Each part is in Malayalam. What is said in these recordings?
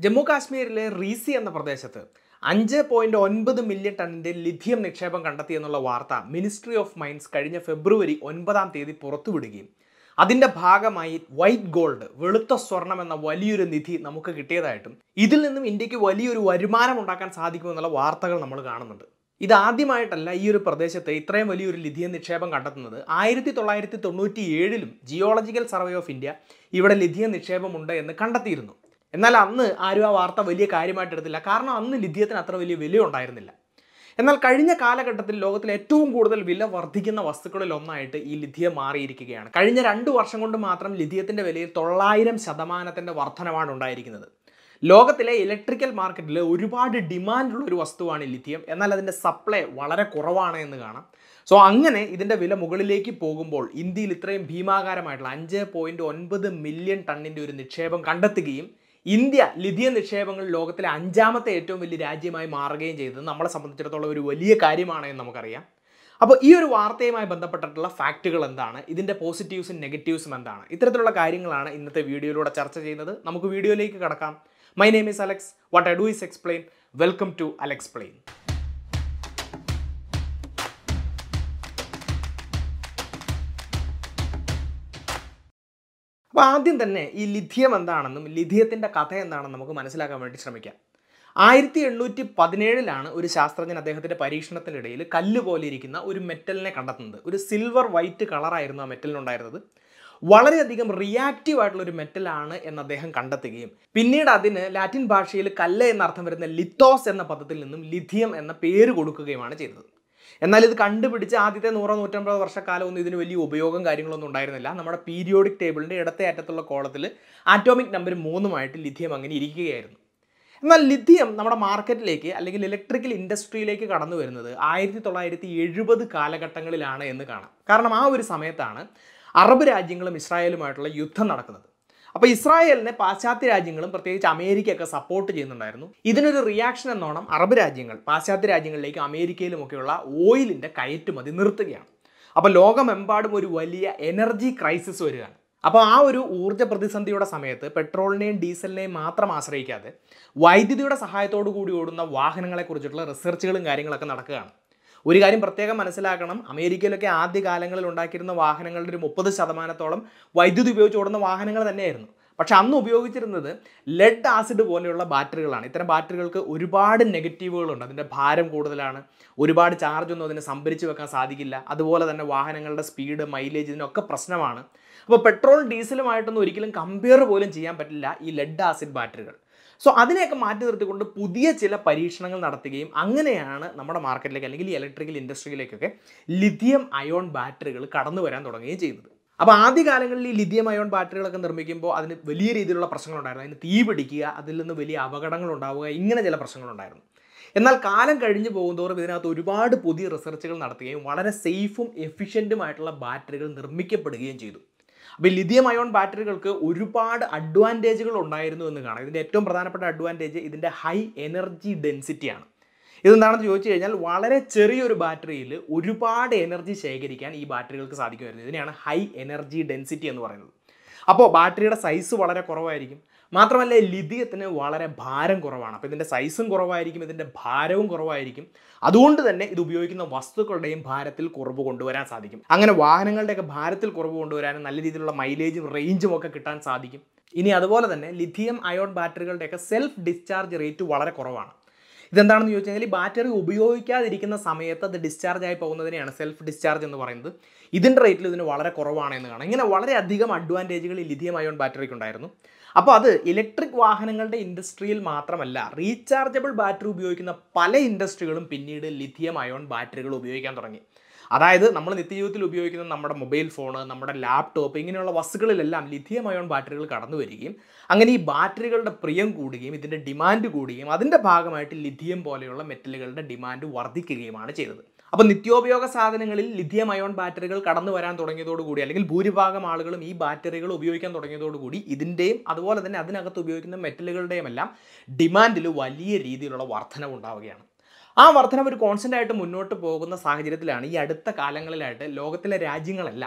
ജമ്മു കാശ്മീരിലെ റീസി എന്ന പ്രദേശത്ത് അഞ്ച് പോയിന്റ് ഒൻപത് മില്യൺ ടണ്ണിന്റെ ലിഥിയം നിക്ഷേപം കണ്ടെത്തി എന്നുള്ള വാർത്ത മിനിസ്ട്രി ഓഫ് മൈൻസ് കഴിഞ്ഞ ഫെബ്രുവരി ഒൻപതാം തീയതി പുറത്തുവിടുകയും അതിന്റെ ഭാഗമായി വൈറ്റ് ഗോൾഡ് വെളുത്ത സ്വർണം എന്ന വലിയൊരു നിധി നമുക്ക് കിട്ടിയതായിട്ടും ഇതിൽ നിന്നും ഇന്ത്യക്ക് വലിയൊരു വരുമാനം ഉണ്ടാക്കാൻ സാധിക്കുമെന്നുള്ള വാർത്തകൾ നമ്മൾ കാണുന്നുണ്ട് ഇത് ആദ്യമായിട്ടല്ല ഈ ഒരു പ്രദേശത്ത് ഇത്രയും വലിയൊരു ലിഥിയം നിക്ഷേപം കണ്ടെത്തുന്നത് ആയിരത്തി തൊള്ളായിരത്തി തൊണ്ണൂറ്റി ഏഴിലും ജിയോളജിക്കൽ സർവേ ഓഫ് ഇന്ത്യ ഇവിടെ ലിഥിയം നിക്ഷേപമുണ്ട് എന്ന് കണ്ടെത്തിയിരുന്നു എന്നാൽ അന്ന് ആരും ആ വാർത്ത വലിയ കാര്യമായിട്ട് എടുത്തില്ല കാരണം അന്ന് ലിഥിയത്തിന് അത്ര വലിയ വില ഉണ്ടായിരുന്നില്ല എന്നാൽ കഴിഞ്ഞ കാലഘട്ടത്തിൽ ലോകത്തിൽ ഏറ്റവും കൂടുതൽ വില വർദ്ധിക്കുന്ന വസ്തുക്കളിൽ ഒന്നായിട്ട് ഈ ലിഥിയം മാറിയിരിക്കുകയാണ് കഴിഞ്ഞ രണ്ട് വർഷം കൊണ്ട് മാത്രം ലിഥിയത്തിന്റെ വിലയിൽ തൊള്ളായിരം ശതമാനത്തിന്റെ വർധനമാണ് ഉണ്ടായിരിക്കുന്നത് ലോകത്തിലെ ഇലക്ട്രിക്കൽ മാർക്കറ്റിൽ ഒരുപാട് ഡിമാൻഡുള്ള ഒരു വസ്തുവാണ് ഈ ലിഥിയം എന്നാൽ അതിൻ്റെ സപ്ലൈ വളരെ കുറവാണ് എന്ന് കാണാം സോ അങ്ങനെ ഇതിൻ്റെ വില മുകളിലേക്ക് പോകുമ്പോൾ ഇന്ത്യയിൽ ഇത്രയും ഭീമാകാരമായിട്ടുള്ള അഞ്ച് പോയിൻറ്റ് ഒൻപത് മില്യൺ ടണ്ണിൻ്റെ ഒരു നിക്ഷേപം കണ്ടെത്തുകയും ഇന്ത്യ ലിഥിയം നിക്ഷേപങ്ങൾ ലോകത്തിലെ അഞ്ചാമത്തെ ഏറ്റവും വലിയ രാജ്യമായി മാറുകയും ചെയ്തത് നമ്മളെ സംബന്ധിച്ചിടത്തോളം ഒരു വലിയ കാര്യമാണ് എന്ന് നമുക്കറിയാം അപ്പോൾ ഈ ഒരു വാർത്തയുമായി ബന്ധപ്പെട്ടിട്ടുള്ള ഫാക്റ്റുകൾ എന്താണ് ഇതിൻ്റെ പോസിറ്റീവ്സും നെഗറ്റീവ്സും എന്താണ് ഇത്തരത്തിലുള്ള കാര്യങ്ങളാണ് ഇന്നത്തെ വീഡിയോയിലൂടെ ചർച്ച ചെയ്യുന്നത് നമുക്ക് വീഡിയോയിലേക്ക് കടക്കാം my name is Alex what I do is explain welcome to Alexplain അപ്പോൾ ആദ്യം തന്നെ ഈ ലിഥിയം എന്താണെന്നും ലിഥിയത്തിൻ്റെ കഥ എന്താണെന്നും നമുക്ക് മനസ്സിലാക്കാൻ വേണ്ടി ശ്രമിക്കാം ആയിരത്തി എണ്ണൂറ്റി പതിനേഴിലാണ് ഒരു ശാസ്ത്രജ്ഞൻ അദ്ദേഹത്തിൻ്റെ പരീക്ഷണത്തിനിടയിൽ കല്ല് പോലെ ഇരിക്കുന്ന ഒരു മെറ്റലിനെ കണ്ടെത്തുന്നത് ഒരു സിൽവർ വൈറ്റ് കളറായിരുന്നു ആ മെറ്റലിനുണ്ടായിരുന്നത് വളരെയധികം റിയാക്റ്റീവ് ആയിട്ടുള്ള ഒരു മെറ്റലാണ് എന്ന് അദ്ദേഹം കണ്ടെത്തുകയും പിന്നീട് അതിന് ലാറ്റിൻ ഭാഷയിൽ കല്ല് എന്നർത്ഥം വരുന്ന ലിത്തോസ് എന്ന പദത്തിൽ നിന്നും ലിഥിയം എന്ന പേര് കൊടുക്കുകയുമാണ് ചെയ്തത് എന്നാൽ ഇത് കണ്ടുപിടിച്ച് ആദ്യത്തെ നൂറോ നൂറ്റമ്പത് വർഷക്കാലം ഒന്നും ഇതിന് വലിയ ഉപയോഗം കാര്യങ്ങളൊന്നും ഉണ്ടായിരുന്നില്ല നമ്മുടെ പീരിയോഡിക് ടേബിളിൻ്റെ ഇടത്തെ അറ്റത്തുള്ള കോളത്തിൽ ആറ്റോമിക് നമ്പർ മൂന്നുമായിട്ട് ലിഥിയം അങ്ങനെ ഇരിക്കുകയായിരുന്നു എന്നാൽ ലിഥിയം നമ്മുടെ മാർക്കറ്റിലേക്ക് അല്ലെങ്കിൽ ഇലക്ട്രിക്കൽ ഇൻഡസ്ട്രിയിലേക്ക് കടന്നു വരുന്നത് ആയിരത്തി തൊള്ളായിരത്തി എഴുപത് കാലഘട്ടങ്ങളിലാണ് എന്ന് കാണാം കാരണം ആ ഒരു സമയത്താണ് അറബ് രാജ്യങ്ങളും ഇസ്രായേലുമായിട്ടുള്ള യുദ്ധം നടക്കുന്നത് അപ്പോൾ ഇസ്രായേലിനെ പാശ്ചാത്യ രാജ്യങ്ങളും പ്രത്യേകിച്ച് അമേരിക്കയൊക്കെ സപ്പോർട്ട് ചെയ്യുന്നുണ്ടായിരുന്നു ഇതിനൊരു റിയാക്ഷൻ എന്നോണം അറബ് രാജ്യങ്ങൾ പാശ്ചാത്യ രാജ്യങ്ങളിലേക്ക് അമേരിക്കയിലുമൊക്കെയുള്ള ഓയിലിൻ്റെ കയറ്റുമതി നിർത്തുകയാണ് അപ്പോൾ ലോകമെമ്പാടും ഒരു വലിയ എനർജി ക്രൈസിസ് വരികയാണ് അപ്പോൾ ആ ഒരു ഊർജ്ജ പ്രതിസന്ധിയുടെ സമയത്ത് പെട്രോളിനെയും ഡീസലിനെയും മാത്രം ആശ്രയിക്കാതെ വൈദ്യുതിയുടെ സഹായത്തോടു കൂടി ഓടുന്ന വാഹനങ്ങളെ കുറിച്ചിട്ടുള്ള റിസർച്ചുകളും കാര്യങ്ങളൊക്കെ നടക്കുകയാണ് ഒരു കാര്യം പ്രത്യേകം മനസ്സിലാക്കണം അമേരിക്കയിലൊക്കെ ആദ്യ കാലങ്ങളിൽ ഉണ്ടാക്കിയിരുന്ന വാഹനങ്ങളുടെ ഒരു മുപ്പത് ശതമാനത്തോളം വൈദ്യുതി ഉപയോഗിച്ച് ഓടുന്ന വാഹനങ്ങൾ തന്നെയായിരുന്നു പക്ഷെ അന്ന് ഉപയോഗിച്ചിരുന്നത് ലെഡ് ആസിഡ് പോലെയുള്ള ബാറ്ററികളാണ് ഇത്തരം ബാറ്ററികൾക്ക് ഒരുപാട് നെഗറ്റീവുകളുണ്ട് അതിൻ്റെ ഭാരം കൂടുതലാണ് ഒരുപാട് ചാർജ് ഒന്നും അതിന് സംഭരിച്ച് വെക്കാൻ സാധിക്കില്ല അതുപോലെ തന്നെ വാഹനങ്ങളുടെ സ്പീഡ് മൈലേജ് ഇതിനൊക്കെ പ്രശ്നമാണ് അപ്പോൾ പെട്രോൾ ഡീസലുമായിട്ടൊന്നും ഒരിക്കലും കമ്പയർ പോലും ചെയ്യാൻ പറ്റില്ല ഈ ലെഡ് ആസിഡ് ബാറ്ററികൾ സോ അതിനെയൊക്കെ മാറ്റി നിർത്തിക്കൊണ്ട് പുതിയ ചില പരീക്ഷണങ്ങൾ നടത്തുകയും അങ്ങനെയാണ് നമ്മുടെ മാർക്കറ്റിലേക്ക് അല്ലെങ്കിൽ ഈ ഇലക്ട്രിക്കൽ ഇൻഡസ്ട്രിയിലേക്കൊക്കെ ലിഥിയം അയോൺ ബാറ്ററികൾ കടന്നു വരാൻ തുടങ്ങുകയും ചെയ്തത് അപ്പോൾ ആദ്യകാലങ്ങളിൽ ഈ ലിഥിയം അയോൺ ബാറ്ററികളൊക്കെ നിർമ്മിക്കുമ്പോൾ അതിന് വലിയ രീതിയിലുള്ള പ്രശ്നങ്ങളുണ്ടായിരുന്നു അതിന് തീ പിടിക്കുക അതിൽ നിന്ന് വലിയ അപകടങ്ങൾ ഉണ്ടാവുക ഇങ്ങനെ ചില പ്രശ്നങ്ങളുണ്ടായിരുന്നു എന്നാൽ കാലം കഴിഞ്ഞു പോകുന്തോറും ഇതിനകത്ത് ഒരുപാട് പുതിയ റിസർച്ചുകൾ നടത്തുകയും വളരെ സേഫും എഫിഷ്യൻറ്റുമായിട്ടുള്ള ബാറ്ററികൾ നിർമ്മിക്കപ്പെടുകയും ചെയ്തു അപ്പോൾ ലിഥിയം അയോൺ ബാറ്ററികൾക്ക് ഒരുപാട് അഡ്വാൻറ്റേജുകൾ ഉണ്ടായിരുന്നു എന്ന് കാണാം ഇതിൻ്റെ ഏറ്റവും പ്രധാനപ്പെട്ട അഡ്വാൻറ്റേജ് ഇതിൻ്റെ ഹൈ എനർജി ഡെൻസിറ്റിയാണ് ഇതെന്താണെന്ന് ചോദിച്ചു കഴിഞ്ഞാൽ വളരെ ചെറിയൊരു ബാറ്ററിയിൽ ഒരുപാട് എനർജി ശേഖരിക്കാൻ ഈ ബാറ്ററികൾക്ക് സാധിക്കുമായിരുന്നു ഇതിനെയാണ് ഹൈ എനർജി ഡെൻസിറ്റി എന്ന് പറയുന്നത് അപ്പോൾ ബാറ്ററിയുടെ സൈസ് വളരെ കുറവായിരിക്കും മാത്രമല്ല ലിഥിയത്തിന് വളരെ ഭാരം കുറവാണ് അപ്പോൾ ഇതിൻ്റെ സൈസും കുറവായിരിക്കും ഇതിൻ്റെ ഭാരവും കുറവായിരിക്കും അതുകൊണ്ട് തന്നെ ഇത് ഉപയോഗിക്കുന്ന വസ്തുക്കളുടെയും ഭാരത്തിൽ കുറവ് കൊണ്ടുവരാൻ സാധിക്കും അങ്ങനെ വാഹനങ്ങളുടെയൊക്കെ ഭാരത്തിൽ കുറവ് കൊണ്ടുവരാനും നല്ല രീതിയിലുള്ള മൈലേജും റേഞ്ചും ഒക്കെ കിട്ടാൻ സാധിക്കും ഇനി അതുപോലെ തന്നെ ലിഥിയം അയോൺ ബാറ്ററികളുടെയൊക്കെ സെൽഫ് ഡിസ്ചാർജ് റേറ്റ് വളരെ കുറവാണ് ഇതെന്താണെന്ന് ചോദിച്ചു കഴിഞ്ഞാൽ ഈ ബാറ്ററി ഉപയോഗിക്കാതിരിക്കുന്ന സമയത്ത് അത് ഡിസ്ചാർജ് ആയി പോകുന്നതിനെയാണ് സെൽഫ് ഡിസ്ചാർജ് എന്ന് പറയുന്നത് ഇതിൻ്റെ റേറ്റിൽ ഇതിന് വളരെ കുറവാണ് എന്ന് കാണാം ഇങ്ങനെ വളരെയധികം അഡ്വാൻറ്റേജുകൾ ഈ ലിഥിയം അയോൺ ബാറ്ററിക്ക് ഉണ്ടായിരുന്നു അപ്പോൾ അത് ഇലക്ട്രിക് വാഹനങ്ങളുടെ ഇൻഡസ്ട്രിയിൽ മാത്രമല്ല റീചാർജബിൾ ബാറ്ററി ഉപയോഗിക്കുന്ന പല ഇൻഡസ്ട്രികളും പിന്നീട് ലിഥിയം അയോൺ ബാറ്ററികൾ ഉപയോഗിക്കാൻ തുടങ്ങി അതായത് നമ്മൾ നിത്യജീവിതത്തിൽ ഉപയോഗിക്കുന്ന നമ്മുടെ മൊബൈൽ ഫോണ് നമ്മുടെ ലാപ്ടോപ്പ് ഇങ്ങനെയുള്ള വസ്തുക്കളിലെല്ലാം ലിഥിയം അയോൺ ബാറ്ററികൾ കടന്നു വരികയും അങ്ങനെ ഈ ബാറ്ററികളുടെ പ്രിയം കൂടുകയും ഇതിൻ്റെ ഡിമാൻഡ് കൂടുകയും അതിൻ്റെ ഭാഗമായിട്ട് ലിഥിയം പോലെയുള്ള മെറ്റലുകളുടെ ഡിമാൻഡ് വർദ്ധിക്കുകയുമാണ് ചെയ്തത് അപ്പോൾ നിത്യോപയോഗ സാധനങ്ങളിൽ ലിഥിയം അയോൺ ബാറ്ററികൾ കടന്നു വരാൻ തുടങ്ങിയതോടുകൂടി അല്ലെങ്കിൽ ഭൂരിഭാഗം ആളുകളും ഈ ബാറ്ററികൾ ഉപയോഗിക്കാൻ തുടങ്ങിയതോടുകൂടി ഇതിൻ്റെയും അതുപോലെ തന്നെ അതിനകത്ത് ഉപയോഗിക്കുന്ന മെറ്റലുകളുടെയും എല്ലാം ഡിമാൻഡിൽ വലിയ രീതിയിലുള്ള വർധനവ് ഉണ്ടാവുകയാണ് ആ വർധനവ് ഒരു കോൺസ്റ്റൻ്റ് ആയിട്ട് മുന്നോട്ട് പോകുന്ന സാഹചര്യത്തിലാണ് ഈ അടുത്ത കാലങ്ങളിലായിട്ട് ലോകത്തിലെ രാജ്യങ്ങളെല്ലാം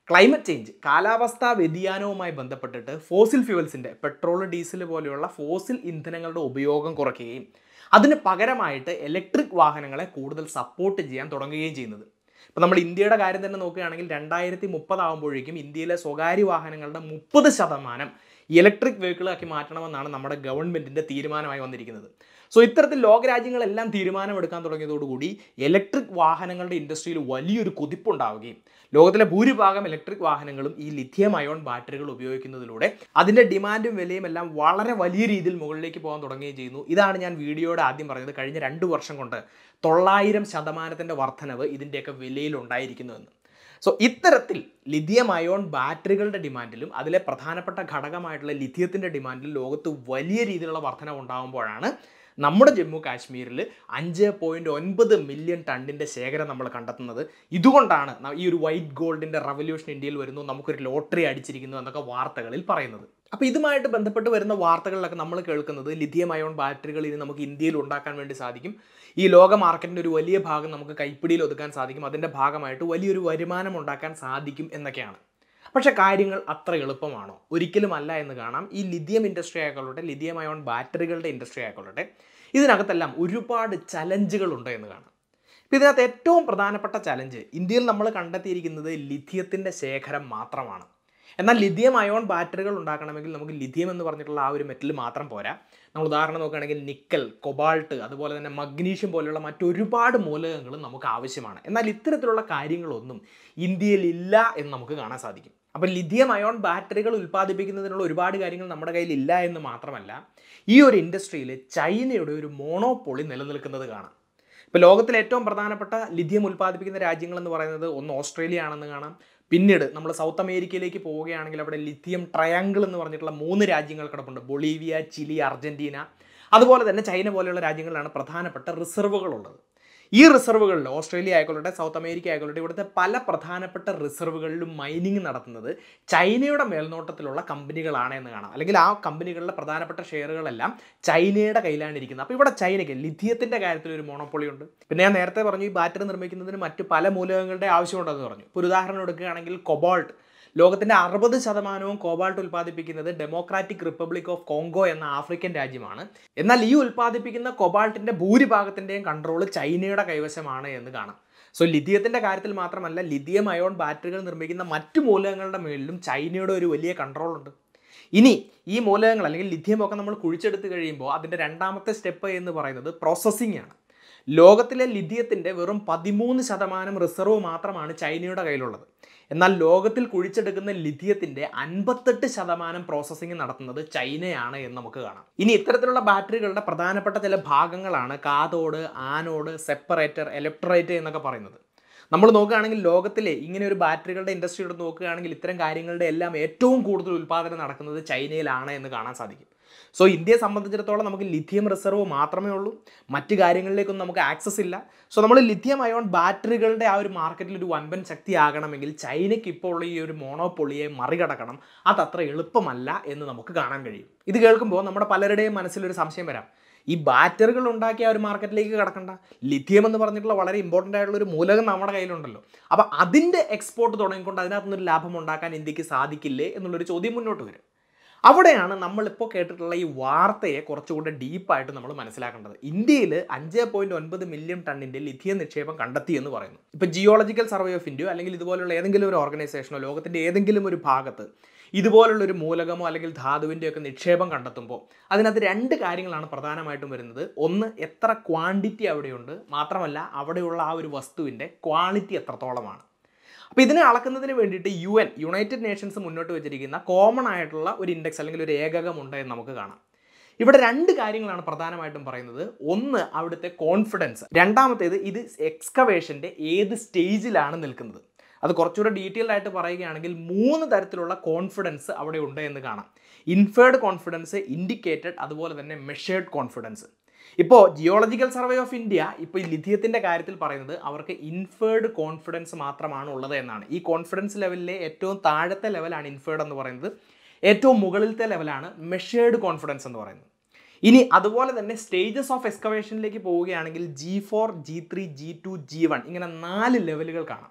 ക്ലൈമറ്റ് ചേഞ്ച് കാലാവസ്ഥാ വ്യതിയാനവുമായി ബന്ധപ്പെട്ടിട്ട് ഫോസിൽ ഫ്യൂവൽസിൻ്റെ പെട്രോൾ ഡീസൽ പോലെയുള്ള ഫോസിൽ ഇന്ധനങ്ങളുടെ ഉപയോഗം കുറയ്ക്കുകയും അതിന് പകരമായിട്ട് ഇലക്ട്രിക് വാഹനങ്ങളെ കൂടുതൽ സപ്പോർട്ട് ചെയ്യാൻ തുടങ്ങുകയും ചെയ്യുന്നത് ഇപ്പോൾ നമ്മൾ ഇന്ത്യയുടെ കാര്യം തന്നെ നോക്കുകയാണെങ്കിൽ രണ്ടായിരത്തി മുപ്പതാകുമ്പോഴേക്കും ഇന്ത്യയിലെ സ്വകാര്യ വാഹനങ്ങളുടെ മുപ്പത് ശതമാനം ഇലക്ട്രിക് വെഹിക്കിളാക്കി മാറ്റണമെന്നാണ് നമ്മുടെ ഗവൺമെൻറ്റിൻ്റെ തീരുമാനമായി വന്നിരിക്കുന്നത് സോ ഇത്തരത്തിൽ ലോകരാജ്യങ്ങളെല്ലാം തീരുമാനമെടുക്കാൻ തുടങ്ങിയതോടുകൂടി ഇലക്ട്രിക് വാഹനങ്ങളുടെ ഇൻഡസ്ട്രിയിൽ വലിയൊരു കുതിപ്പുണ്ടാവുകയും ലോകത്തിലെ ഭൂരിഭാഗം ഇലക്ട്രിക് വാഹനങ്ങളും ഈ ലിഥിയം അയോൺ ബാറ്ററികൾ ഉപയോഗിക്കുന്നതിലൂടെ അതിൻ്റെ ഡിമാൻഡും വിലയും എല്ലാം വളരെ വലിയ രീതിയിൽ മുകളിലേക്ക് പോകാൻ തുടങ്ങുകയും ചെയ്യുന്നു ഇതാണ് ഞാൻ വീഡിയോയുടെ ആദ്യം പറഞ്ഞത് കഴിഞ്ഞ രണ്ട് വർഷം കൊണ്ട് തൊള്ളായിരം ശതമാനത്തിൻ്റെ വർധനവ് ഇതിൻ്റെയൊക്കെ വിലയിൽ ഉണ്ടായിരിക്കുന്നുവെന്ന് സോ ഇത്തരത്തിൽ ലിഥിയം അയോൺ ബാറ്ററികളുടെ ഡിമാൻഡിലും അതിലെ പ്രധാനപ്പെട്ട ഘടകമായിട്ടുള്ള ലിഥിയത്തിൻ്റെ ഡിമാൻഡിലും ലോകത്ത് വലിയ രീതിയിലുള്ള വർധന ഉണ്ടാകുമ്പോഴാണ് നമ്മുടെ ജമ്മു കാശ്മീരിൽ അഞ്ച് പോയിൻറ്റ് ഒൻപത് മില്യൺ ടണ്ണിൻ്റെ ശേഖരം നമ്മൾ കണ്ടെത്തുന്നത് ഇതുകൊണ്ടാണ് ന- ഈ ഒരു വൈറ്റ് ഗോൾഡിൻ്റെ റവല്യൂഷൻ ഇന്ത്യയിൽ വരുന്നു നമുക്കൊരു ലോട്ടറി അടിച്ചിരിക്കുന്നു എന്നൊക്കെ വാർത്തകളിൽ പറയുന്നത് അപ്പോൾ ഇതുമായിട്ട് ബന്ധപ്പെട്ട് വരുന്ന വാർത്തകളിലൊക്കെ നമ്മൾ കേൾക്കുന്നത് ലിഥിയം അയോൺ ബാറ്ററികൾ ഇനി നമുക്ക് ഇന്ത്യയിൽ ഉണ്ടാക്കാൻ വേണ്ടി സാധിക്കും ഈ ലോക മാർക്കറ്റിൻ്റെ ഒരു വലിയ ഭാഗം നമുക്ക് കൈപ്പിടിയിൽ ഒതുക്കാൻ സാധിക്കും അതിൻ്റെ ഭാഗമായിട്ട് വലിയൊരു വരുമാനം ഉണ്ടാക്കാൻ സാധിക്കും എന്നൊക്കെയാണ് പക്ഷെ കാര്യങ്ങൾ അത്ര എളുപ്പമാണോ ഒരിക്കലും അല്ല എന്ന് കാണാം ഈ ലിഥിയം ഇൻഡസ്ട്രി ആയിക്കൊള്ളട്ടെ ലിഥിയം അയോൺ ബാറ്ററികളുടെ ഇൻഡസ്ട്രി ആയിക്കൊള്ളട്ടെ ഇതിനകത്തെല്ലാം ഒരുപാട് ചലഞ്ചുകളുണ്ട് എന്ന് കാണാം ഇപ്പം ഇതിനകത്ത് ഏറ്റവും പ്രധാനപ്പെട്ട ചലഞ്ച് ഇന്ത്യയിൽ നമ്മൾ കണ്ടെത്തിയിരിക്കുന്നത് ലിഥിയത്തിൻ്റെ ശേഖരം മാത്രമാണ് എന്നാൽ ലിഥിയം അയോൺ ബാറ്ററികൾ ഉണ്ടാക്കണമെങ്കിൽ നമുക്ക് ലിഥിയം എന്ന് പറഞ്ഞിട്ടുള്ള ആ ഒരു മെറ്റൽ മാത്രം പോരാ നമ്മൾ ഉദാഹരണം നോക്കുകയാണെങ്കിൽ നിക്കൽ കൊബാൾട്ട് അതുപോലെ തന്നെ മഗ്നീഷ്യം പോലെയുള്ള മറ്റൊരുപാട് മൂലകങ്ങളും നമുക്ക് ആവശ്യമാണ് എന്നാൽ ഇത്തരത്തിലുള്ള കാര്യങ്ങളൊന്നും ഇന്ത്യയിൽ ഇല്ല എന്ന് നമുക്ക് കാണാൻ സാധിക്കും അപ്പോൾ ലിഥിയം അയോൺ ബാറ്ററികൾ ഉൽപ്പാദിപ്പിക്കുന്നതിനുള്ള ഒരുപാട് കാര്യങ്ങൾ നമ്മുടെ കയ്യിൽ ഇല്ല എന്ന് മാത്രമല്ല ഈ ഒരു ഇൻഡസ്ട്രിയിൽ ചൈനയുടെ ഒരു മോണോപ്പൊളി നിലനിൽക്കുന്നത് കാണാം ഇപ്പോൾ ലോകത്തിലെ ഏറ്റവും പ്രധാനപ്പെട്ട ലിഥിയം ഉൽപ്പാദിപ്പിക്കുന്ന രാജ്യങ്ങൾ എന്ന് പറയുന്നത് ഒന്ന് ഓസ്ട്രേലിയ ആണെന്ന് കാണാം പിന്നീട് നമ്മൾ സൗത്ത് അമേരിക്കയിലേക്ക് പോവുകയാണെങ്കിൽ അവിടെ ലിഥിയം ട്രയാങ്കിൾ എന്ന് പറഞ്ഞിട്ടുള്ള മൂന്ന് രാജ്യങ്ങൾ കിടപ്പുണ്ട് ബൊളീവിയ ചിലി അർജന്റീന അതുപോലെ തന്നെ ചൈന പോലെയുള്ള രാജ്യങ്ങളിലാണ് പ്രധാനപ്പെട്ട റിസർവുകളുള്ളത് ഈ റിസർവുകളിൽ ഓസ്ട്രേലിയ ആയിക്കൊള്ളട്ടെ സൗത്ത് അമേരിക്ക ആയിക്കൊള്ളട്ടെ ഇവിടുത്തെ പല പ്രധാനപ്പെട്ട റിസർവുകളിലും മൈനിങ് നടത്തുന്നത് ചൈനയുടെ മേൽനോട്ടത്തിലുള്ള കമ്പനികളാണ് എന്ന് കാണാം അല്ലെങ്കിൽ ആ കമ്പനികളുടെ പ്രധാനപ്പെട്ട ഷെയറുകളെല്ലാം ചൈനയുടെ കയ്യിലാണ് ഇരിക്കുന്നത് അപ്പോൾ ഇവിടെ ചൈനയ്ക്ക് ലിഥിയത്തിൻ്റെ കാര്യത്തിൽ ഒരു മോണോപ്പൊളി ഉണ്ട് പിന്നെ ഞാൻ നേരത്തെ പറഞ്ഞു ഈ ബാറ്ററി നിർമ്മിക്കുന്നതിന് മറ്റ് പല മൂലകങ്ങളുടെ ആവശ്യമുണ്ടെന്ന് പറഞ്ഞു ഇപ്പോൾ ഒരു ഉദാഹരണം എടുക്കുകയാണെങ്കിൽ കൊബാൾട്ട് ലോകത്തിൻ്റെ അറുപത് ശതമാനവും കോബാൾട്ട് ഉൽപ്പാദിപ്പിക്കുന്നത് ഡെമോക്രാറ്റിക് റിപ്പബ്ലിക് ഓഫ് കോങ്കോ എന്ന ആഫ്രിക്കൻ രാജ്യമാണ് എന്നാൽ ഈ ഉൽപ്പാദിപ്പിക്കുന്ന കൊബാൾട്ടിൻ്റെ ഭൂരിഭാഗത്തിൻ്റെയും കൺട്രോൾ ചൈനയുടെ കൈവശമാണ് എന്ന് കാണാം സോ ലിഥിയത്തിൻ്റെ കാര്യത്തിൽ മാത്രമല്ല ലിഥിയം അയോൺ ബാറ്ററികൾ നിർമ്മിക്കുന്ന മറ്റു മൂലകങ്ങളുടെ മേളിലും ചൈനയുടെ ഒരു വലിയ കൺട്രോൾ ഉണ്ട് ഇനി ഈ മൂലകങ്ങൾ അല്ലെങ്കിൽ ലിഥിയം ഒക്കെ നമ്മൾ കുഴിച്ചെടുത്ത് കഴിയുമ്പോൾ അതിൻ്റെ രണ്ടാമത്തെ സ്റ്റെപ്പ് എന്ന് പറയുന്നത് പ്രോസസ്സിംഗ് ആണ് ലോകത്തിലെ ലിഥിയത്തിൻ്റെ വെറും പതിമൂന്ന് ശതമാനം റിസർവ് മാത്രമാണ് ചൈനയുടെ കയ്യിലുള്ളത് എന്നാൽ ലോകത്തിൽ കുഴിച്ചെടുക്കുന്ന ലിഥിയത്തിൻ്റെ അൻപത്തെട്ട് ശതമാനം പ്രോസസ്സിംഗ് നടത്തുന്നത് ചൈനയാണ് എന്ന് നമുക്ക് കാണാം ഇനി ഇത്തരത്തിലുള്ള ബാറ്ററികളുടെ പ്രധാനപ്പെട്ട ചില ഭാഗങ്ങളാണ് കാതോഡ് ആനോഡ് സെപ്പറേറ്റർ ഇലക്ട്രോലൈറ്റ് എന്നൊക്കെ പറയുന്നത് നമ്മൾ നോക്കുകയാണെങ്കിൽ ലോകത്തിലെ ഇങ്ങനെ ഒരു ബാറ്ററികളുടെ ഇൻഡസ്ട്രി എടുത്ത് നോക്കുകയാണെങ്കിൽ ഇത്തരം കാര്യങ്ങളുടെ എല്ലാം ഏറ്റവും കൂടുതൽ ഉൽപ്പാദനം നടക്കുന്നത് ചൈനയിലാണ് എന്ന് കാണാൻ സാധിക്കും സോ ഇന്ത്യയെ സംബന്ധിച്ചിടത്തോളം നമുക്ക് ലിഥിയം റിസർവ് മാത്രമേ ഉള്ളൂ മറ്റു കാര്യങ്ങളിലേക്കൊന്നും നമുക്ക് ആക്സസ് ഇല്ല സോ നമ്മൾ ലിഥിയം അയോൺ ബാറ്ററികളുടെ ആ ഒരു മാർക്കറ്റിൽ ഒരു വൻപൻ ശക്തിയാകണമെങ്കിൽ ചൈനയ്ക്ക് ഇപ്പോൾ ഉള്ള ഈ ഒരു മോണോപ്പൊളിയെ മറികടക്കണം അതത്ര എളുപ്പമല്ല എന്ന് നമുക്ക് കാണാൻ കഴിയും ഇത് കേൾക്കുമ്പോൾ നമ്മുടെ പലരുടെയും മനസ്സിലൊരു സംശയം വരാം ഈ ബാറ്ററികൾ ഉണ്ടാക്കിയ ആ ഒരു മാർക്കറ്റിലേക്ക് കിടക്കണ്ട ലിഥിയം എന്ന് പറഞ്ഞിട്ടുള്ള വളരെ ഇമ്പോർട്ടൻ്റ് ആയിട്ടുള്ള ഒരു മൂലകം നമ്മുടെ കയ്യിലുണ്ടല്ലോ അപ്പോൾ അതിൻ്റെ എക്സ്പോർട്ട് തുടങ്ങിക്കൊണ്ട് അതിനകത്തുനിന്നൊരു ലാഭം ഉണ്ടാക്കാൻ ഇന്ത്യക്ക് സാധിക്കില്ലേ എന്നുള്ളൊരു ചോദ്യം മുന്നോട്ട് വരും അവിടെയാണ് നമ്മളിപ്പോൾ കേട്ടിട്ടുള്ള ഈ വാർത്തയെ കുറച്ചുകൂടെ ഡീപ്പായിട്ട് നമ്മൾ മനസ്സിലാക്കേണ്ടത് ഇന്ത്യയിൽ അഞ്ച് പോയിന്റ് ഒൻപത് മില്യൺ ടണ്ണിൻ്റെ ലിഥിയം നിക്ഷേപം കണ്ടെത്തി എന്ന് പറയുന്നു ഇപ്പോൾ ജിയോളജിക്കൽ സർവേ ഓഫ് ഇന്ത്യ അല്ലെങ്കിൽ ഇതുപോലുള്ള ഏതെങ്കിലും ഒരു ഓർഗനൈസേഷനോ ലോകത്തിൻ്റെ ഏതെങ്കിലും ഒരു ഭാഗത്ത് ഇതുപോലുള്ള ഒരു മൂലകമോ അല്ലെങ്കിൽ ധാതുവിൻ്റെ ഒക്കെ നിക്ഷേപം കണ്ടെത്തുമ്പോൾ അതിനകത്ത് രണ്ട് കാര്യങ്ങളാണ് പ്രധാനമായിട്ടും വരുന്നത് ഒന്ന് എത്ര ക്വാണ്ടിറ്റി അവിടെയുണ്ട് മാത്രമല്ല അവിടെയുള്ള ആ ഒരു വസ്തുവിൻ്റെ ക്വാളിറ്റി എത്രത്തോളമാണ് അപ്പോൾ ഇതിനെ അളക്കുന്നതിന് വേണ്ടിയിട്ട് യു എൻ യുണൈറ്റഡ് നേഷൻസ് മുന്നോട്ട് വെച്ചിരിക്കുന്ന കോമൺ ആയിട്ടുള്ള ഒരു ഇൻഡെക്സ് അല്ലെങ്കിൽ ഒരു ഏകകമുണ്ട് എന്ന് നമുക്ക് കാണാം ഇവിടെ രണ്ട് കാര്യങ്ങളാണ് പ്രധാനമായിട്ടും പറയുന്നത് ഒന്ന് അവിടുത്തെ കോൺഫിഡൻസ് രണ്ടാമത്തേത് ഇത് എക്സ്കവേഷൻ്റെ ഏത് സ്റ്റേജിലാണ് നിൽക്കുന്നത് അത് കുറച്ചുകൂടെ ഡീറ്റെയിൽഡ് ആയിട്ട് പറയുകയാണെങ്കിൽ മൂന്ന് തരത്തിലുള്ള കോൺഫിഡൻസ് അവിടെ ഉണ്ട് എന്ന് കാണാം ഇൻഫേർഡ് കോൺഫിഡൻസ് ഇൻഡിക്കേറ്റഡ് അതുപോലെ തന്നെ മെഷേർഡ് കോൺഫിഡൻസ് ഇപ്പോൾ ജിയോളജിക്കൽ സർവേ ഓഫ് ഇന്ത്യ ഇപ്പോൾ ഈ ലിഥിയത്തിൻ്റെ കാര്യത്തിൽ പറയുന്നത് അവർക്ക് ഇൻഫേർഡ് കോൺഫിഡൻസ് മാത്രമാണ് ഉള്ളത് എന്നാണ് ഈ കോൺഫിഡൻസ് ലെവലിലെ ഏറ്റവും താഴത്തെ ലെവലാണ് ഇൻഫേർഡ് എന്ന് പറയുന്നത് ഏറ്റവും മുകളിലത്തെ ലെവലാണ് മെഷേർഡ് കോൺഫിഡൻസ് എന്ന് പറയുന്നത് ഇനി അതുപോലെ തന്നെ സ്റ്റേജസ് ഓഫ് എക്സ്കവേഷനിലേക്ക് പോവുകയാണെങ്കിൽ G four G three G two G one ഇങ്ങനെ നാല് ലെവലുകൾ കാണാം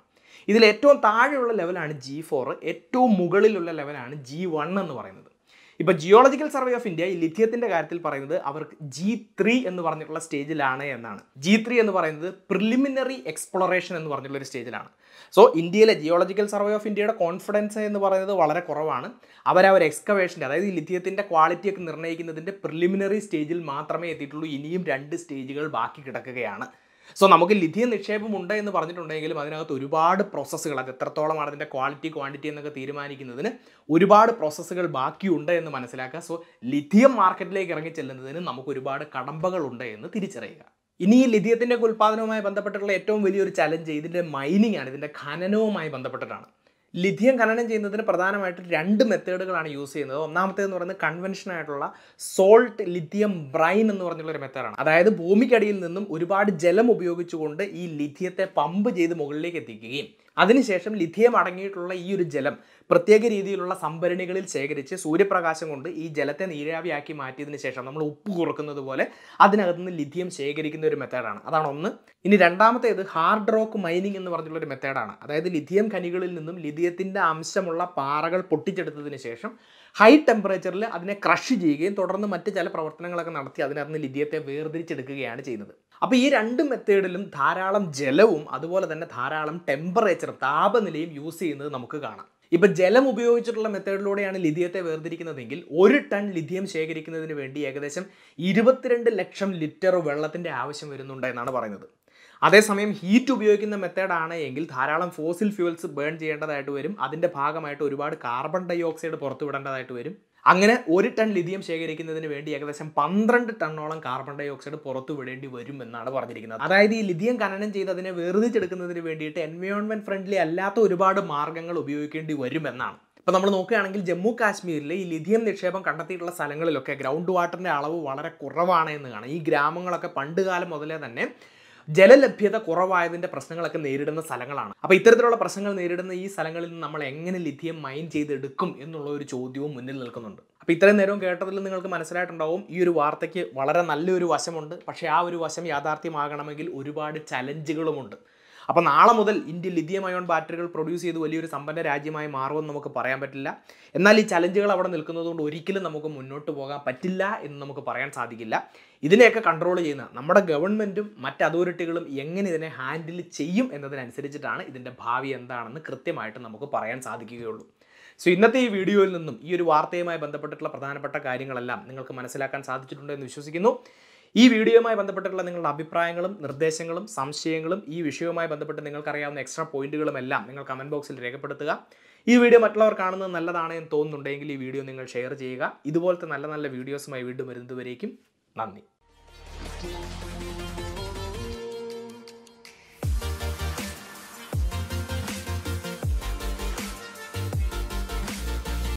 ഇതിൽ ഏറ്റവും താഴെയുള്ള ലെവലാണ് ജി ഫോർ ഏറ്റവും മുകളിലുള്ള ലെവലാണ് ജി വൺ എന്ന് പറയുന്നത് ഇപ്പോൾ ജിയോളജിക്കൽ സർവേ ഓഫ് ഇന്ത്യ ഈ ലിഥിയത്തിൻ്റെ കാര്യത്തിൽ പറയുന്നത് അവർക്ക് ജി ത്രീ എന്ന് പറഞ്ഞിട്ടുള്ള സ്റ്റേജിലാണ് എന്നാണ് ജി ത്രീ എന്ന് പറയുന്നത് പ്രിലിമിനറി എക്സ്പ്ലോറേഷൻ എന്ന് പറഞ്ഞിട്ടുള്ള ഒരു സ്റ്റേജിലാണ് സോ ഇന്ത്യയിലെ ജിയോളജിക്കൽ സർവേ ഓഫ് ഇന്ത്യയുടെ കോൺഫിഡൻസ് എന്ന് പറയുന്നത് വളരെ കുറവാണ് അവർ അവർ എക്സ്കവേഷൻ്റെ അതായത് ഈ ലിഥിയത്തിൻ്റെ ക്വാളിറ്റി ഒക്കെ നിർണ്ണയിക്കുന്നതിൻ്റെ പ്രിലിമിനറി സ്റ്റേജിൽ മാത്രമേ എത്തിയിട്ടുള്ളൂ ഇനിയും രണ്ട് സ്റ്റേജുകൾ ബാക്കി കിടക്കുകയാണ് സോ നമുക്ക് ലിഥിയം നിക്ഷേപമുണ്ട് എന്ന് പറഞ്ഞിട്ടുണ്ടെങ്കിലും അതിനകത്ത് ഒരുപാട് പ്രോസസ്സുകൾ അത് എത്രത്തോളമാണ് അതിൻ്റെ ക്വാളിറ്റി ക്വാണ്ടിറ്റി എന്നൊക്കെ തീരുമാനിക്കുന്നതിന് ഒരുപാട് പ്രോസസ്സുകൾ ബാക്കിയുണ്ട് എന്ന് മനസ്സിലാക്കുക സോ ലിഥിയം മാർക്കറ്റിലേക്ക് ഇറങ്ങി ചെല്ലുന്നതിന് നമുക്ക് ഒരുപാട് കടമ്പകളുണ്ട് എന്ന് തിരിച്ചറിയുക ഇനി ഈ ലിഥിയത്തിൻ്റെ ഉൽപ്പാദനവുമായി ബന്ധപ്പെട്ടിട്ടുള്ള ഏറ്റവും വലിയൊരു ചലഞ്ച് ഇതിൻ്റെ മൈനിങ് ആണ് ഇതിൻ്റെ ഖനനവുമായി ബന്ധപ്പെട്ടിട്ടാണ് ലിഥിയം ഖനനം ചെയ്യുന്നതിന് പ്രധാനമായിട്ട് രണ്ട് മെത്തേഡുകളാണ് യൂസ് ചെയ്യുന്നത് ഒന്നാമത്തേന്ന് പറയുന്നത് കൺവെൻഷൻ ആയിട്ടുള്ള സോൾട്ട് ലിഥിയം ബ്രൈൻ എന്ന് പറഞ്ഞുള്ള ഒരു മെത്തേഡാണ് അതായത് ഭൂമിക്കടിയിൽ നിന്നും ഒരുപാട് ജലം ഉപയോഗിച്ചുകൊണ്ട് ഈ ലിഥിയത്തെ പമ്പ് ചെയ്ത് മുകളിലേക്ക് എത്തിക്കുകയും അതിനുശേഷം ലിഥിയം അടങ്ങിയിട്ടുള്ള ഈ ഒരു ജലം പ്രത്യേക രീതിയിലുള്ള സംഭരണികളിൽ ശേഖരിച്ച് സൂര്യപ്രകാശം കൊണ്ട് ഈ ജലത്തെ നീരാവിയാക്കി മാറ്റിയതിന് ശേഷം നമ്മൾ ഉപ്പ് കുറക്കുന്നത് പോലെ അതിനകത്ത് നിന്ന് ലിഥിയം ശേഖരിക്കുന്ന ഒരു മെത്തേഡാണ് അതാണ് ഒന്ന് ഇനി രണ്ടാമത്തേത് ഹാർഡ് റോക്ക് മൈനിങ് എന്ന് പറഞ്ഞുള്ള ഒരു മെത്തേഡാണ് അതായത് ലിഥിയം ഖനികളിൽ നിന്നും ലിഥിയത്തിൻ്റെ അംശമുള്ള പാറകൾ പൊട്ടിച്ചെടുത്തതിന് ശേഷം ഹൈ ടെമ്പറേച്ചറിൽ അതിനെ ക്രഷ് ചെയ്യുകയും തുടർന്ന് മറ്റ് ചില പ്രവർത്തനങ്ങളൊക്കെ നടത്തി അതിനകത്ത് നിന്ന് ലിഥിയത്തെ വേർതിരിച്ചെടുക്കുകയാണ് ചെയ്യുന്നത് അപ്പോൾ ഈ രണ്ട് മെത്തേഡിലും ധാരാളം ജലവും അതുപോലെ തന്നെ ധാരാളം ടെമ്പറേച്ചറും താപനിലയും യൂസ് ചെയ്യുന്നത് നമുക്ക് കാണാം ഇപ്പം ജലം ഉപയോഗിച്ചിട്ടുള്ള മെത്തേഡിലൂടെയാണ് ലിഥിയത്തെ വേർതിരിക്കുന്നതെങ്കിൽ ഒരു ടൺ ലിഥിയം ശേഖരിക്കുന്നതിന് വേണ്ടി ഏകദേശം ഇരുപത്തിരണ്ട് ലക്ഷം ലിറ്റർ വെള്ളത്തിൻ്റെ ആവശ്യം വരുന്നുണ്ട് എന്നാണ് പറയുന്നത് അതേസമയം ഹീറ്റ് ഉപയോഗിക്കുന്ന മെത്തേഡാണ് എങ്കിൽ ധാരാളം ഫോസിൽ ഫ്യൂൽസ് ബേൺ ചെയ്യേണ്ടതായിട്ട് വരും അതിൻ്റെ ഭാഗമായിട്ട് ഒരുപാട് കാർബൺ ഡൈ ഓക്സൈഡ് പുറത്തുവിടേണ്ടതായിട്ട് വരും അങ്ങനെ ഒരു ടൺ ലിഥിയം ശേഖരിക്കുന്നതിന് വേണ്ടി ഏകദേശം പന്ത്രണ്ട് ടണ്ണോളം കാർബൺ ഡൈ ഓക്സൈഡ് പുറത്തു വിടേണ്ടി വരും എന്നാണ് പറഞ്ഞിരിക്കുന്നത് അതായത് ഈ ലിഥിയം ഖനനം ചെയ്ത് അതിനെ വേർതിരിച്ചെടുക്കുന്നതിന് വേണ്ടിയിട്ട് എൻവയോൺമെന്റ് ഫ്രണ്ട്ലി അല്ലാത്ത ഒരുപാട് മാർഗ്ഗങ്ങൾ ഉപയോഗിക്കേണ്ടി വരും എന്നാണ് ഇപ്പോൾ നമ്മൾ നോക്കുകയാണെങ്കിൽ ജമ്മു കാശ്മീരിലെ ഈ ലിഥിയം നിക്ഷേപം കണ്ടെത്തിയിട്ടുള്ള സ്ഥലങ്ങളിലൊക്കെ ഗ്രൗണ്ട് വാട്ടറിൻ്റെ അളവ് വളരെ കുറവാണ് എന്ന് കാണാം ഈ ഗ്രാമങ്ങളൊക്കെ പണ്ടുകാലം മുതലേ തന്നെ ജലലഭ്യത കുറവായതിൻ്റെ പ്രശ്നങ്ങളൊക്കെ നേരിടുന്ന സ്ഥലങ്ങളാണ് അപ്പോൾ ഇത്തരത്തിലുള്ള പ്രശ്നങ്ങൾ നേരിടുന്ന ഈ സ്ഥലങ്ങളിൽ നിന്ന് നമ്മൾ എങ്ങനെ ലിഥിയം മൈൻ ചെയ്തെടുക്കും എന്നുള്ള ഒരു ചോദ്യവും മുന്നിൽ നിൽക്കുന്നുണ്ട് അപ്പോൾ ഇത്രയും നേരവും കേട്ടതിൽ നിങ്ങൾക്ക് മനസ്സിലായിട്ടുണ്ടാവും ഈ ഒരു വാർത്തയ്ക്ക് വളരെ നല്ലൊരു വശമുണ്ട് പക്ഷേ ആ ഒരു വശം യാഥാർത്ഥ്യമാകണമെങ്കിൽ ഒരുപാട് ചലഞ്ചുകളുമുണ്ട് അപ്പോൾ നാളെ മുതൽ ഇന്ത്യ ലിഥിയം അയോൺ ബാറ്ററികൾ പ്രൊഡ്യൂസ് ചെയ്ത് വലിയൊരു സമ്പന്ന രാജ്യമായി മാറുമെന്ന് നമുക്ക് പറയാൻ പറ്റില്ല എന്നാൽ ഈ ചലഞ്ചുകൾ അവിടെ നിൽക്കുന്നതുകൊണ്ട് ഒരിക്കലും നമുക്ക് മുന്നോട്ട് പോകാൻ പറ്റില്ല എന്ന് നമുക്ക് പറയാൻ സാധിക്കില്ല ഇതിനെയൊക്കെ കൺട്രോൾ ചെയ്യുന്ന നമ്മുടെ ഗവൺമെൻറ്റും മറ്റ് അതോറിറ്റികളും എങ്ങനെ ഇതിനെ ഹാൻഡിൽ ചെയ്യും എന്നതിനനുസരിച്ചിട്ടാണ് ഇതിൻ്റെ ഭാവി എന്താണെന്ന് കൃത്യമായിട്ട് നമുക്ക് പറയാൻ സാധിക്കുകയുള്ളൂ സോ ഇന്നത്തെ ഈ വീഡിയോയിൽ നിന്നും ഈ ഒരു വാർത്തയുമായി ബന്ധപ്പെട്ടിട്ടുള്ള പ്രധാനപ്പെട്ട കാര്യങ്ങളെല്ലാം നിങ്ങൾക്ക് മനസ്സിലാക്കാൻ സാധിച്ചിട്ടുണ്ടെന്ന് വിശ്വസിക്കുന്നു ഈ വീഡിയോയുമായി ബന്ധപ്പെട്ടിട്ടുള്ള നിങ്ങളുടെ അഭിപ്രായങ്ങളും നിർദ്ദേശങ്ങളും സംശയങ്ങളും ഈ വിഷയവുമായി ബന്ധപ്പെട്ട് നിങ്ങൾക്കറിയാവുന്ന എക്സ്ട്രാ പോയിന്റുകളും എല്ലാം നിങ്ങൾ കമൻറ്റ് ബോക്സിൽ രേഖപ്പെടുത്തുക ഈ വീഡിയോ മറ്റുള്ളവർ കാണുന്നത് നല്ലതാണ് എന്ന് തോന്നുന്നുണ്ടെങ്കിൽ ഈ വീഡിയോ നിങ്ങൾ ഷെയർ ചെയ്യുക ഇതുപോലത്തെ നല്ല നല്ല വീഡിയോസുമായി വീണ്ടും വരുന്നതുവരേക്കും നന്ദി